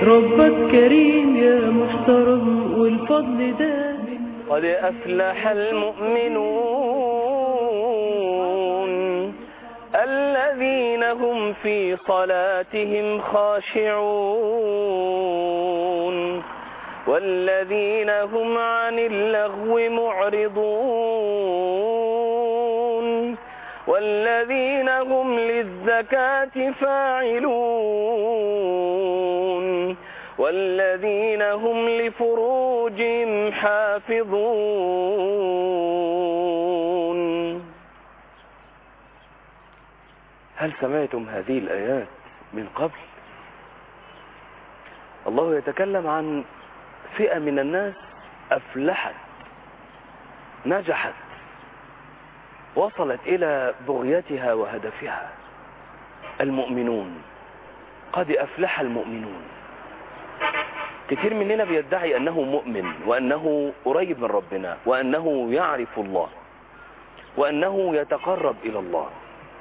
ربك كريم يا محترم والفضل ده من قد أفلح المؤمنون الذين هم في صلاتهم خاشعون والذين هم عن اللغو معرضون والذين هم للزكاة فاعلون والذين هم لفروجهم حافظون هل سمعتم هذه الآيات من قبل الله يتكلم عن فئة من الناس أفلحت نجحت وصلت إلى بغيتها وهدفها المؤمنون قد أفلح المؤمنون كثير مننا بيدعي أنه مؤمن وأنه قريب من ربنا وأنه يعرف الله وأنه يتقرب إلى الله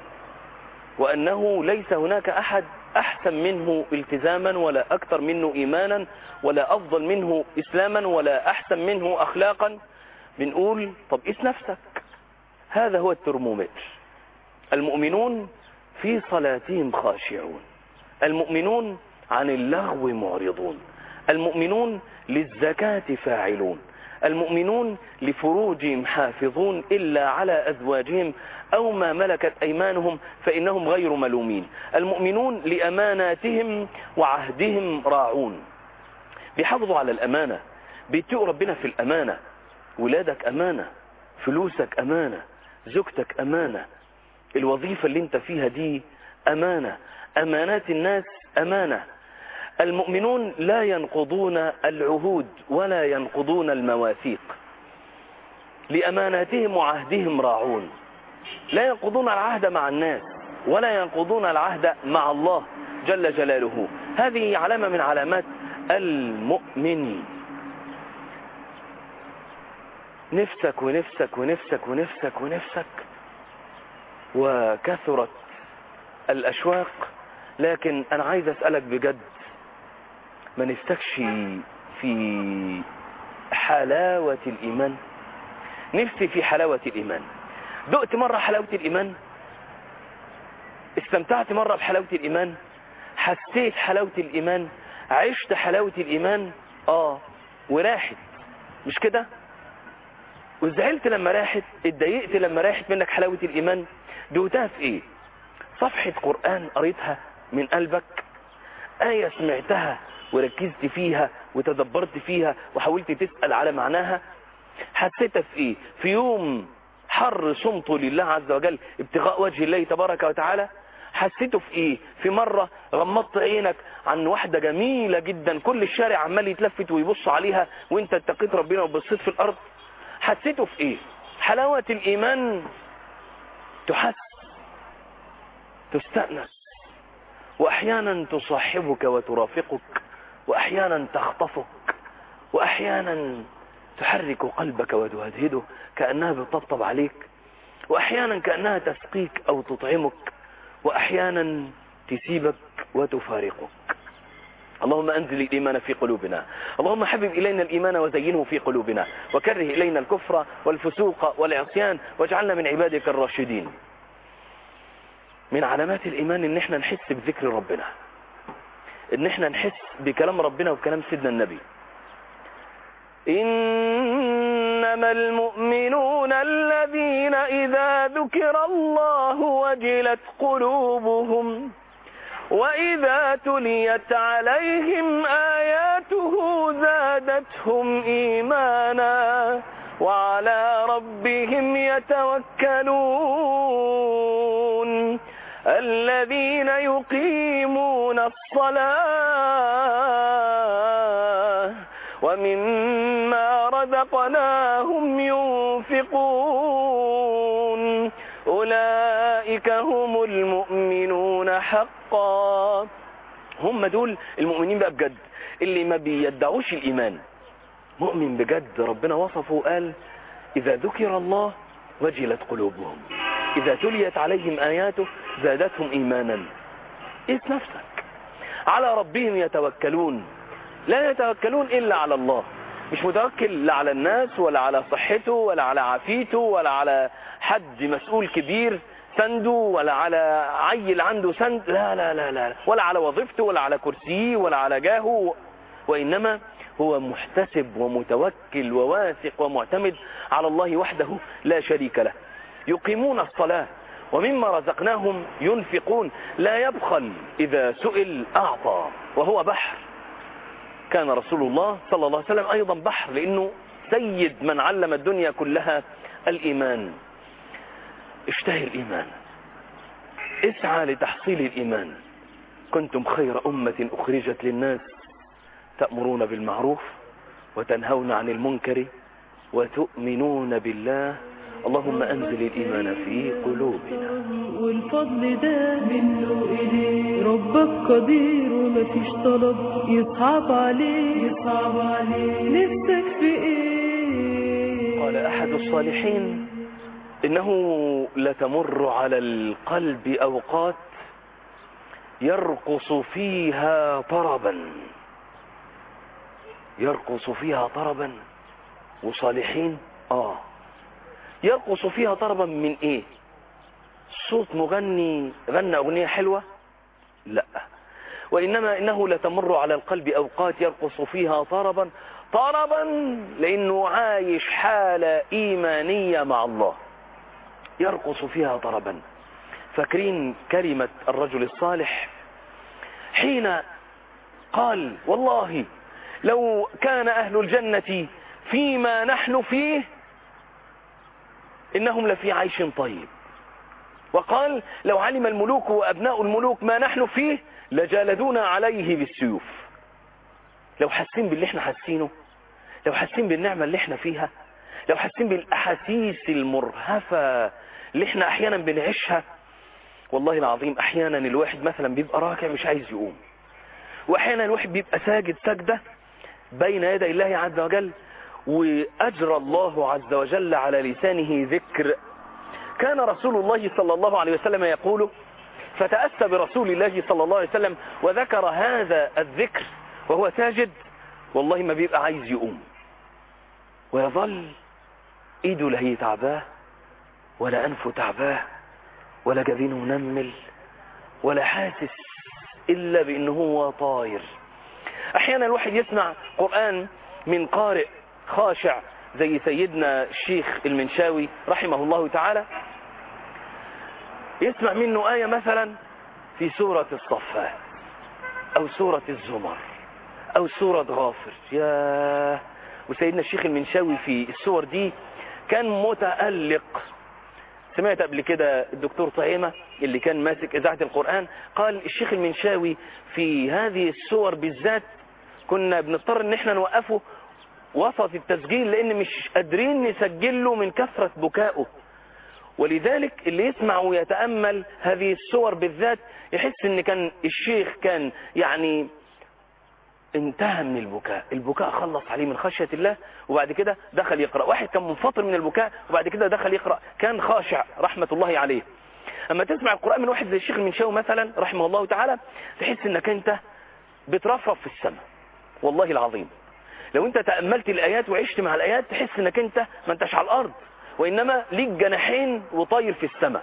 وأنه ليس هناك أحد أحسن منه التزاما ولا أكثر منه إيمانا ولا أفضل منه إسلاما ولا أحسن منه أخلاقا بنقول طب قيس نفسك هذا هو الترمومتر المؤمنون في صلاتهم خاشعون المؤمنون عن اللغو معرضون المؤمنون للزكاة فاعلون المؤمنون لفروجهم حافظون إلا على أزواجهم أو ما ملكت أيمانهم فإنهم غير ملومين المؤمنون لأماناتهم وعهدهم راعون بيحافظوا على الأمانة بيتقوا ربنا في الأمانة ولادك أمانة فلوسك أمانة زوجتك أمانة الوظيفة اللي انت فيها دي أمانة أمانات الناس أمانة المؤمنون لا ينقضون العهود ولا ينقضون المواثيق لأماناتهم وعهدهم راعون لا ينقضون العهد مع الناس ولا ينقضون العهد مع الله جل جلاله هذه علامة من علامات المؤمن نفسك ونفسك ونفسك ونفسك ونفسك وكثرت الأشواق لكن أنا عايز أسألك بجد ما نفسكش في حلاوة الإيمان نفسي في حلاوة الإيمان دقت مرة حلاوة الإيمان استمتعت مرة بحلاوة الإيمان حسيت حلاوة الإيمان عشت حلاوة الإيمان آه وراحت مش كده وزعلت لما راحت اتضايقت لما راحت منك حلاوة الإيمان دوتها في ايه صفحة قرآن قريتها من قلبك آية سمعتها وركزت فيها وتدبرت فيها وحاولت تسأل على معناها حسيتها في ايه في يوم حر صمته لله عز وجل ابتغاء وجه الله تبارك وتعالى حسيته في ايه في مرة غمضت عينك عن واحدة جميلة جدا كل الشارع عمال يتلفت ويبص عليها وانت اتقيت ربنا وبصيت في الارض حسيته في ايه حلاوة الايمان تحس تستأنس واحيانا تصاحبك وترافقك واحيانا تخطفك واحيانا تحرك قلبك وتهدهده كأنها بتطبطب عليك واحيانا كأنها تسقيك او تطعمك واحيانا تسيبك وتفارقك اللهم أنزل الإيمان في قلوبنا اللهم حبب إلينا الإيمان وزينه في قلوبنا وكره إلينا الكفر والفسوق والعصيان واجعلنا من عبادك الراشدين من علامات الإيمان إن احنا نحس بذكر ربنا إن احنا نحس بكلام ربنا وكلام سيدنا النبي إنما المؤمنون الذين إذا ذكر الله وجلت قلوبهم وإذا تليت عليهم آياته زادتهم إيمانا وعلى ربهم يتوكلون الذين يقيمون الصلاة ومما رزقناهم ينفقون أولئك هم المؤمنون حقا هم دول المؤمنين بقى بجد اللي ما بيدعوش الإيمان مؤمن بجد ربنا وصفه قال إذا ذكر الله وجلت قلوبهم إذا تليت عليهم آياته زادتهم إيمانا قيس نفسك على ربهم يتوكلون لا يتوكلون إلا على الله مش متوكل لا على الناس ولا على صحته ولا على عافيته ولا على حد مسؤول كبير سنده ولا على عيل عنده سند لا لا لا لا ولا على وظيفته ولا على كرسيه ولا على جاهه وإنما هو محتسب ومتوكل وواثق ومعتمد على الله وحده لا شريك له يقيمون الصلاة ومما رزقناهم ينفقون لا يبخل إذا سئل أعطى وهو بحر كان رسول الله صلى الله عليه وسلم أيضا بحر لأنه سيد من علم الدنيا كلها الإيمان اشتهي الإيمان اسعى لتحصيل الإيمان كنتم خير أمة أخرجت للناس تأمرون بالمعروف وتنهون عن المنكر وتؤمنون بالله اللهم أنزل الإيمان في قلوبنا والفضل ده منه إليه ربك قدير ومفيش طلب يصعب عليه يصعب عليه نفسك في إيه قال أحد الصالحين إنه لتمر على القلب أوقات يرقص فيها طربا يرقص فيها طربا وصالحين آه يرقص فيها طربا من إيه صوت مغني غنى أغنية حلوة لا وإنما إنه لتمر على القلب أوقات يرقص فيها طربا طربا لأنه عايش حالة إيمانية مع الله يرقص فيها طربا فاكرين كلمة الرجل الصالح حين قال والله لو كان أهل الجنة فيما نحن فيه إنهم لفي عيش طيب وقال لو علم الملوك وأبناء الملوك ما نحن فيه لجالدونا عليه بالسيوف لو حاسين باللي احنا حاسينه لو حاسين بالنعمة اللي احنا فيها لو حاسين بالأحاسيس المرهفة اللي احنا أحيانا بنعيشها والله العظيم أحيانا الواحد مثلا بيبقى راكع مش عايز يقوم وأحيانا الواحد بيبقى ساجد سجدة بين يدي الله عز وجل وأجرى الله عز وجل على لسانه ذكر كان رسول الله صلى الله عليه وسلم يقول فتأسى برسول الله صلى الله عليه وسلم وذكر هذا الذكر وهو ساجد والله ما بيبقى عايز يقوم ويظل ايده لا هي تعباه ولا انفه تعباه ولا جبينه منمل ولا حاسس الا بانه هو طاير احيانا الواحد يسمع قرآن من قارئ خاشع زي سيدنا الشيخ المنشاوي رحمه الله تعالى يسمع منه آية مثلا في سورة الصفات أو سورة الزمر أو سورة غافر يا وسيدنا الشيخ المنشاوي في السور دي كان متألق سمعت قبل كده الدكتور طعيمة اللي كان ماسك إذاعة القرآن قال الشيخ المنشاوي في هذه السور بالذات كنا بنضطر ان احنا نوقفه وسط التسجيل لان مش قادرين نسجل له من كثرة بكائه ولذلك اللي يسمع ويتأمل هذه الصور بالذات يحس ان كان الشيخ كان يعني انتهى من البكاء البكاء خلص عليه من خشية الله وبعد كده دخل يقرأ واحد كان منفطر من البكاء وبعد كده دخل يقرأ كان خاشع رحمة الله عليه اما تسمع القرآن من واحد زي الشيخ المنشاوي مثلا رحمه الله تعالى تحس انك انت بترفرف في السماء والله العظيم لو انت تأملت الآيات وعشت مع الآيات تحس انك انت ما انتش على الأرض وإنما ليك جناحين وطاير في السماء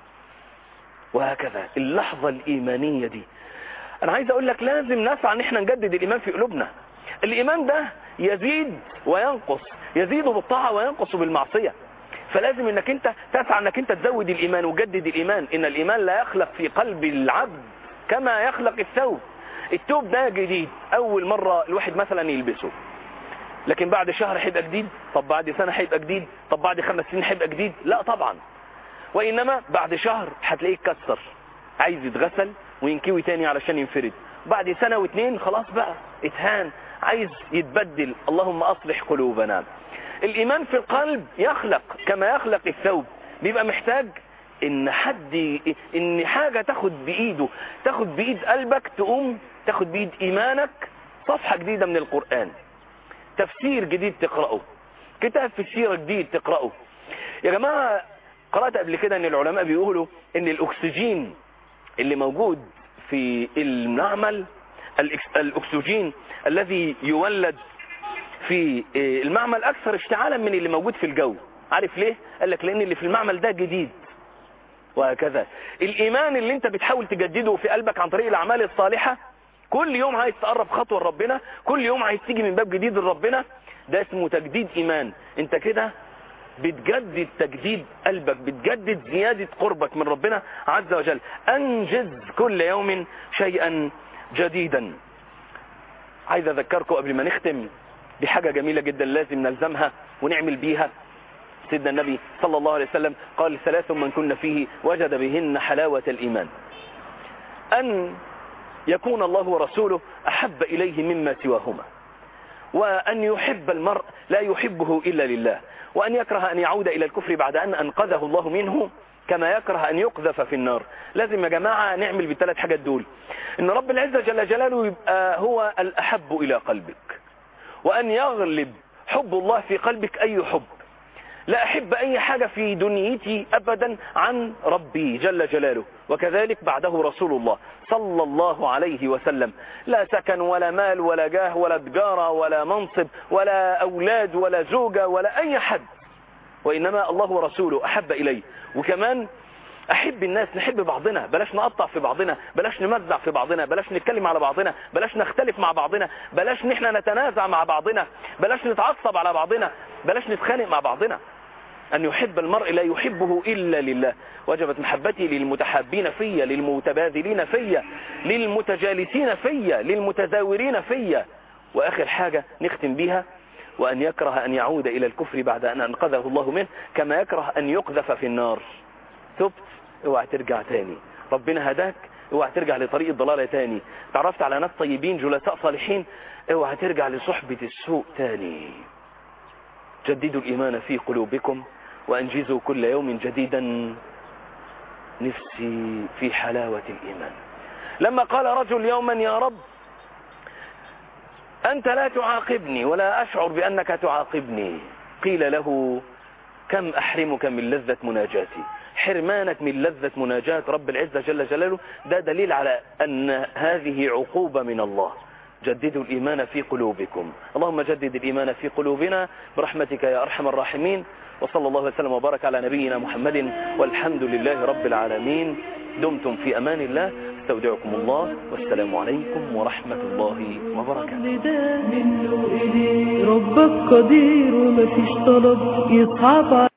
وهكذا اللحظة الإيمانية دي أنا عايز أقول لك لازم نسعى ان احنا نجدد الإيمان في قلوبنا الإيمان ده يزيد وينقص يزيد بالطاعة وينقص بالمعصية فلازم انك انت تسعى انك انت تزود الإيمان وجدد الإيمان إن الإيمان لا يخلق في قلب العبد كما يخلق الثوب الثوب ده جديد أول مرة الواحد مثلا يلبسه لكن بعد شهر هيبقى جديد طب بعد سنة هيبقى جديد طب بعد خمس سنين هيبقى جديد لا طبعا وإنما بعد شهر هتلاقيه اتكسر عايز يتغسل وينكوي تاني علشان ينفرد بعد سنة واتنين خلاص بقى اتهان عايز يتبدل اللهم أصلح قلوبنا الإيمان في القلب يخلق كما يخلق الثوب بيبقى محتاج ان حد ان حاجة تاخد بايده تاخد بايد قلبك تقوم تاخد بايد ايمانك صفحة جديدة من القرآن تفسير جديد تقرأه كتاب في السيرة جديد تقرأه يا جماعة قرأت قبل كده ان العلماء بيقولوا ان الاكسجين اللي موجود في المعمل الإكس- الأكسجين الذي يولد في آه، المعمل أكثر اشتعالا من اللي موجود في الجو عارف ليه؟ قال لك لأن اللي في المعمل ده جديد وهكذا الإيمان اللي انت بتحاول تجدده في قلبك عن طريق الأعمال الصالحة كل يوم عايز تقرب خطوة لربنا كل يوم عايز تيجي من باب جديد لربنا ده اسمه تجديد إيمان انت كده بتجدد تجديد قلبك بتجدد زيادة قربك من ربنا عز وجل أنجز كل يوم شيئا جديدا عايز أذكركم قبل ما نختم بحاجة جميلة جدا لازم نلزمها ونعمل بيها سيدنا النبي صلى الله عليه وسلم قال ثلاث من كن فيه وجد بهن حلاوة الإيمان أن يكون الله ورسوله أحب إليه مما سواهما وأن يحب المرء لا يحبه إلا لله وأن يكره أن يعود إلى الكفر بعد أن أنقذه الله منه كما يكره أن يقذف في النار لازم يا جماعة نعمل بالثلاث حاجات دول إن رب العزة جل جلاله يبقى هو الأحب إلى قلبك وأن يغلب حب الله في قلبك أي حب لا أحب أي حاجة في دنيتي أبدا عن ربي جل جلاله وكذلك بعده رسول الله صلى الله عليه وسلم لا سكن ولا مال ولا جاه ولا تجارة ولا منصب ولا أولاد ولا زوجة ولا أي حد وإنما الله ورسوله أحب إليه وكمان أحب الناس نحب بعضنا بلاش نقطع في بعضنا بلاش نمزع في بعضنا بلاش نتكلم على بعضنا بلاش نختلف مع بعضنا بلاش نحن نتنازع مع بعضنا بلاش نتعصب على بعضنا بلاش نتخانق مع بعضنا أن يحب المرء لا يحبه إلا لله وجبت محبتي للمتحابين فيا للمتبادلين فيا للمتجالسين فيا للمتزاورين فيا وآخر حاجة نختم بيها وأن يكره أن يعود إلى الكفر بعد أن أنقذه الله منه كما يكره أن يقذف في النار تبت اوعى ترجع تاني ربنا هداك اوعى ترجع لطريق الضلالة تاني تعرفت على ناس طيبين جلساء صالحين اوعى ترجع لصحبة السوء تاني جددوا الإيمان في قلوبكم وأنجزوا كل يوم جديدا نفسي في حلاوة الإيمان لما قال رجل يوما يا رب أنت لا تعاقبني ولا أشعر بأنك تعاقبني قيل له كم أحرمك من لذة مناجاتي حرمانك من لذة مناجاة رب العزة جل جلاله ده دليل على أن هذه عقوبة من الله جددوا الإيمان في قلوبكم اللهم جدد الإيمان في قلوبنا برحمتك يا أرحم الراحمين وصلى الله وسلم وبارك على نبينا محمد والحمد لله رب العالمين دمتم في أمان الله استودعكم الله والسلام عليكم ورحمة الله وبركاته ده منه إليه ربك قدير ومفيش طلب يصعب